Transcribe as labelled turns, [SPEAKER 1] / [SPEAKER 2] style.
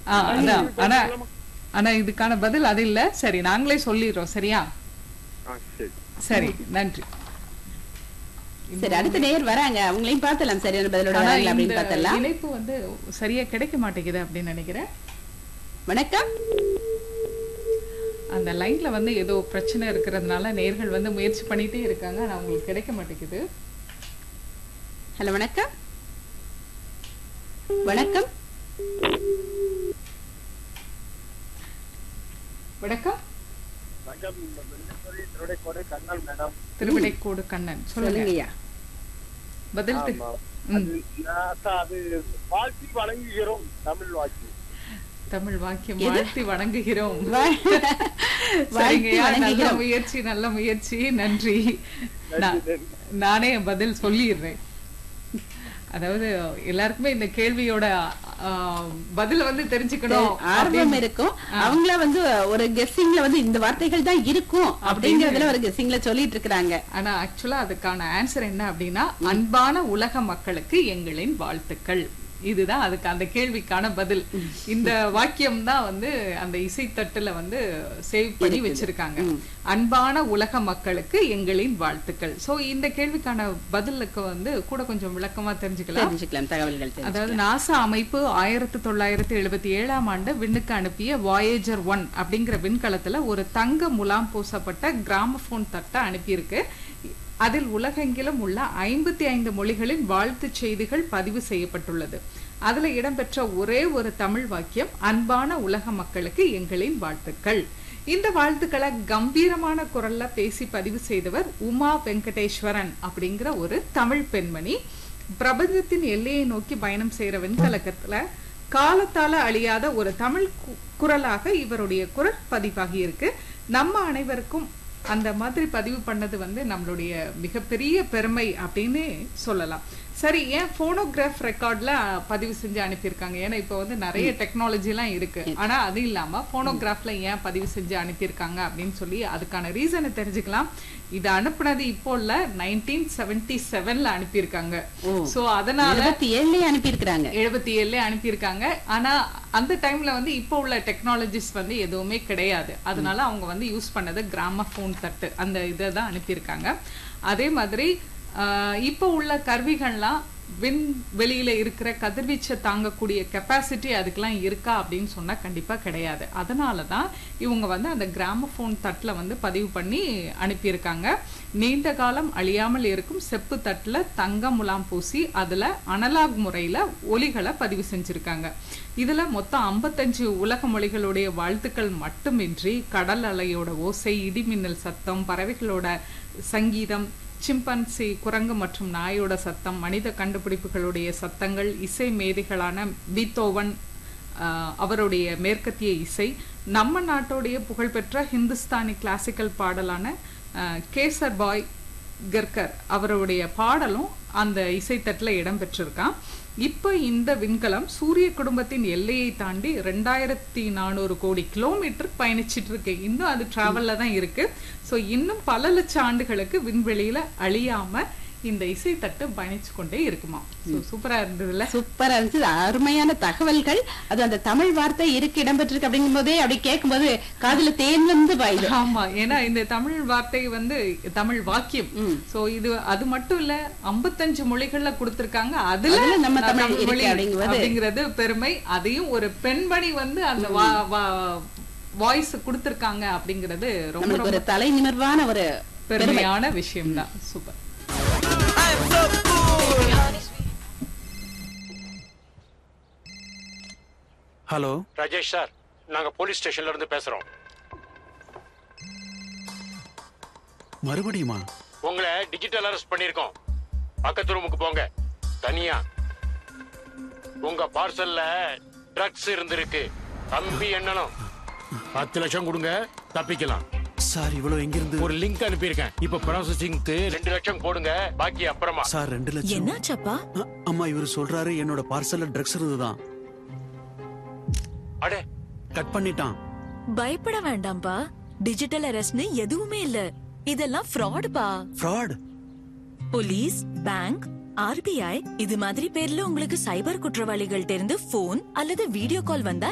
[SPEAKER 1] ஆ, அதான் ஆனா ஆனா இதுக்கான பதில் அது இல்ல சரி நாங்களே சொல்லிடுறோம் சரியா
[SPEAKER 2] ஆ சரி
[SPEAKER 1] சரி நன்றி
[SPEAKER 3] சரி அடுத்த நேயர் வராங்க அவங்களையும் பார்த்தலாம் சரியான பதிலோட
[SPEAKER 1] ஆனா
[SPEAKER 3] வராங்களா அப்படின்னு
[SPEAKER 1] இந்த
[SPEAKER 3] பார்த்தலாம்
[SPEAKER 1] இணைப்பு வந்து சரியா கிடைக்க மாட்டேங்குது அப்படின்னு நினைக்கிறேன்
[SPEAKER 3] வணக்கம்
[SPEAKER 1] அந்த லைன்ல வந்து ஏதோ பிரச்சனை இருக்கிறதுனால நேர்கள் வந்து முயற்சி பண்ணிட்டே இருக்காங்க ஆனா அவங்களுக்கு கிடைக்க மாட்டேங்குது
[SPEAKER 3] ஹலோ வணக்கம் வணக்கம்
[SPEAKER 1] வணக்கம்
[SPEAKER 2] வணக்கம் இந்த வெள்ளத்தூரி திருடைக்கோடை கண்ணன் மேடம்
[SPEAKER 1] திருவிடைக்கோடு கண்ணன் சொல்லுங்க
[SPEAKER 3] சொல்லுங்கய்யா
[SPEAKER 1] பதில் தெ-
[SPEAKER 2] ஆமா.
[SPEAKER 1] ம்.
[SPEAKER 2] அது நான் அக்கா, அது வாழ்த்தி வழங்குகிறோம் தமிழ் வாக்கி
[SPEAKER 1] தமிழ் வாக்கியம் வாழ்த்தி வணங்குகிறோம்
[SPEAKER 3] வாழ்த்தி
[SPEAKER 1] சரிங்கய்யா நல்ல
[SPEAKER 3] வணங்குகிறோம்.
[SPEAKER 1] முயற்சி நல்ல முயற்சி நன்றி நான்-
[SPEAKER 2] நன்றி.
[SPEAKER 1] நானே என் பதில் சொல்லிடுறேன் அதாவது எல்லாருக்குமே இந்த கேள்வியோட ஆ, பதில வந்து தெரிஞ்சுக்கணும்
[SPEAKER 3] ஆர்வம்
[SPEAKER 1] அப்படின்னு-
[SPEAKER 3] இருக்கும் அவங்கள வந்து ஒரு கெஸ்ஸிங்ல வந்து இந்த வார்த்தைகள் தான் இருக்கும் அப்படிங்கறதுல ஒரு கெஸ்ஸிங்ல சொல்லிட்டு இருக்காங்க
[SPEAKER 1] ஆனா ஆக்சுவலா அதுக்கான ஆன்சர் என்ன அப்படின்னா அன்பான உலக மக்களுக்கு எங்களின் வாழ்த்துக்கள் இதுதான் அதுக்கு அந்த கேள்விக்கான பதில் இந்த வாக்கியம் தான் வந்து அந்த இசைத்தட்டுல வந்து சேவ் பண்ணி வச்சிருக்காங்க அன்பான உலக மக்களுக்கு எங்களின் வாழ்த்துக்கள் சோ இந்த கேள்விக்கான பதிலுக்கு வந்து கூட கொஞ்சம் விளக்கமா தெரிஞ்சுக்கலாம்
[SPEAKER 3] தெரிஞ்சுக்கலாம் தகவல்கள் தெரிஞ்சுக்கலாம்.
[SPEAKER 1] அதாவது நாசா அமைப்பு ஆயிரத்தி தொள்ளாயிரத்தி எழுபத்தி ஏழாம் ஆண்டு விண்ணுக்கு அனுப்பிய வாயேஜர் ஒன் அப்படிங்கிற விண்கலத்துல ஒரு தங்க முலாம் பூசப்பட்ட கிராமபோன் தட்டை அனுப்பியிருக்கு அதில் உலகெங்கிலும் உள்ள ஐம்பத்தி ஐந்து மொழிகளின் வாழ்த்துச் செய்திகள் பதிவு செய்யப்பட்டுள்ளது அதுல இடம்பெற்ற ஒரே ஒரு தமிழ் வாக்கியம் அன்பான உலக மக்களுக்கு எங்களின் வாழ்த்துக்கள் இந்த வாழ்த்துக்களை கம்பீரமான குரல்ல பேசி பதிவு செய்தவர் உமா வெங்கடேஸ்வரன் அப்படிங்கிற ஒரு தமிழ் பெண்மணி பிரபஞ்சத்தின் எல்லையை நோக்கி பயணம் செய்யற விண்கலக்கத்துல காலத்தால அழியாத ஒரு தமிழ் கு- குரலாக இவருடைய குரல் பதிவாகி இருக்கு நம்ம அனைவருக்கும் அந்த மாதிரி பதிவு பண்ணது வந்து நம்மளுடைய மிகப்பெரிய பெருமை அப்படின்னு சொல்லலாம் சரி ஏன் போனோகிராஃப் ரெக்கார்ட்ல பதிவு செஞ்சு அனுப்பியிருக்காங்க ஏன்னா இப்போ வந்து நிறைய டெக்னாலஜி எல்லாம் இருக்கு ஆனா அது இல்லாம போனோகிராஃப்ல ஏன் பதிவு செஞ்சு அனுப்பியிருக்காங்க அப்படின்னு சொல்லி அதுக்கான ரீசனை தெரிஞ்சுக்கலாம் இது அனுப்புனது இப்போ இல்ல நைன்டீன் செவன்டி செவன்ல அனுப்பியிருக்காங்க சோ அதனால
[SPEAKER 3] இருபத்தி ஏழுலயே அனுப்பியிருக்கிறாங்க
[SPEAKER 1] எழுபத்தி ஏழுல அனுப்பியிருக்காங்க ஆனா அந்த டைம்ல வந்து இப்போ உள்ள டெக்னாலஜிஸ் வந்து எதுவுமே கிடையாது அதனால அவங்க வந்து யூஸ் பண்ணது கிராம போன் தட்டு அந்த இதை தான் அனுப்பியிருக்காங்க அதே மாதிரி ஆஹ், இப்போ உள்ள கருவிகள்லாம் விண் வெளியில இருக்கிற கதிர்வீச்சை தாங்கக்கூடிய கெப்பாசிட்டி அதுக்கெல்லாம் இருக்கா அப்படின்னு சொன்னா கண்டிப்பா கிடையாது அதனால தான் இவங்க வந்து அந்த கிராமபோன் தட்டுல வந்து பதிவு பண்ணி அனுப்பியிருக்காங்க நீண்ட காலம் அழியாமல் இருக்கும் செப்பு தட்டுல தங்க முலாம் பூசி அதுல அனலாக் முறையில ஒலிகளை பதிவு செஞ்சிருக்காங்க இதுல மொத்தம் 55 உலக மொழிகளுடைய வாழ்த்துக்கள் மட்டுமின்றி கடல் அலையோட ஓசை இடிமின்னல் சத்தம் பறவைகளோட சங்கீதம் சிம்பன்சி குரங்கு மற்றும் நாயோட சத்தம் மனித கண்டுபிடிப்புகளுடைய சத்தங்கள் இசை மேதைகளான பீத்தோவன் ஆஹ், அவருடைய மேற்கத்திய இசை நம்ம நாட்டோடைய புகழ்பெற்ற ஹிந்துஸ்தானி கிளாசிக்கல் பாடலான ஆஹ், கேசர் பாய் கர்கர் அவருடைய பாடலும் அந்த இசைத்தட்டுல இடம்பெற்றிருக்கான் இப்போ இந்த விண்கலம் சூரிய குடும்பத்தின் எல்லையை தாண்டி ரெண்டாயிரத்தி நானூறு கோடி கிலோமீட்டர் பயணிச்சிட்டு இருக்கு இன்னும் அது டிராவல்ல தான் இருக்கு ஸோ இன்னும் பல லட்சம் ஆண்டுகளுக்கு விண்வெளியில அழியாம இந்த இசைத்தட்டு பயணிச்சு கொண்டே இருக்குமா ஸோ சூப்பரா இருந்ததுல
[SPEAKER 3] சூப்பரா இருந்துச்சு அருமையான தகவல்கள் அது அந்த தமிழ் வார்த்தை இருக்கு இடம்பெற்றிருக்கு அப்படிங்கும் போதே அப்படி கேட்கும் போது காதுல தேன் வந்து பாயுது
[SPEAKER 1] ஆமா ஏன்னா இந்த தமிழ் வார்த்தை வந்து தமிழ் வாக்கியம் சோ இது அது மட்டும் இல்ல 55 மொழிகள்ல கொடுத்திருக்காங்க அதுல
[SPEAKER 3] அதுல நம்ம
[SPEAKER 1] நான்
[SPEAKER 3] தமிழ்
[SPEAKER 1] தமிழ்
[SPEAKER 3] இருக்கு
[SPEAKER 1] மொழி
[SPEAKER 3] அப்படிங்கும்போது-
[SPEAKER 1] அப்படிங்கிறது பெருமை அதையும் ஒரு பெண்மணி வந்து அந்த வாய்ஸ் கொடுத்திருக்காங்க அப்படிங்கிறது ரொம்ப
[SPEAKER 3] நம்மளுக்கு
[SPEAKER 1] ரொம்ப
[SPEAKER 3] ஒரு தலை நிமிர்வான ஒரு
[SPEAKER 1] பெருமையான விஷயம் தான் சூப்பர்
[SPEAKER 4] ஹலோ
[SPEAKER 5] ராஜேஷ் சார் நாங்க போலீஸ் ஸ்டேஷன்ல இருந்து பேசுறோம்
[SPEAKER 4] மறுபடியுமா
[SPEAKER 5] உங்களை டிஜிட்டல் அரெஸ்ட் பண்ணிருக்கோம் பக்கத்து ரூமுக்கு போங்க தனியா உங்க பார்சல்ல ட்ரக்ஸ் இருந்திருக்கு கம்பி எண்ணணும் பத்து லட்சம் கொடுங்க தப்பிக்கலாம்
[SPEAKER 4] சார் இவ்வளவு எங்கிருந்து
[SPEAKER 5] ஒரு லிங்க் அனுப்பியிருக்கேன் இப்ப ப்ராசஸிங்க்கு ரெண்டு லட்சம் போடுங்க பாக்கி அப்புறமா
[SPEAKER 4] சார் ரெண்டு லட்சம்
[SPEAKER 6] என்னாச்சப்பா
[SPEAKER 4] அ- அம்மா இவர் சொல்றாரு என்னோட பார்சல்ல ட்ரக்ஸ் இருந்துதான்
[SPEAKER 5] அடே
[SPEAKER 4] கட் பண்ணிட்டான்
[SPEAKER 6] பயப்பட வேண்டாம்ப்பா டிஜிட்டல் அரெஸ்ட்னு எதுவுமே இல்ல இதெல்லாம் fraud பா
[SPEAKER 4] ஃப்ராட்
[SPEAKER 6] போலீஸ் பேங்க் ஆர்பிஐ இது மாதிரி பேர்ல உங்களுக்கு சைபர் குற்றவாளிகள்ட்ட இருந்து போன் அல்லது வீடியோ கால் வந்தா